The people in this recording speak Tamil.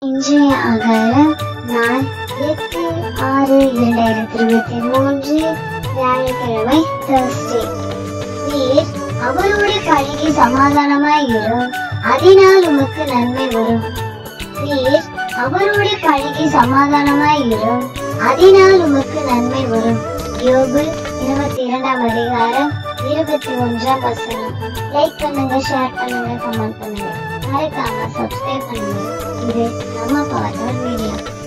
இன்றைய அகரம் நாள் எட்டு ஆறு இரண்டாயிரத்தி இருபத்தி மூன்று வியாழக்கிழமை Thursday. நீர் அவரோட பழகி சமாதானமாய் இரும் அதனால் உமக்கு நன்மை வரும் நீர் அவரோட பழகி சமாதானமாய் இரும் அதனால் உமக்கு நன்மை வரும் யோபு இருபத்தி இரண்டாம் அதிகாரம் இருபத்தி ஒன்றாம் வசனம் லைக் பண்ணுங்க ஷேர் பண்ணுங்க கமெண்ட் பண்ணுங்க மறக்காம சப்ஸ்கிரைப் பண்ணுங்க இது நம்ம பவர் மீடியா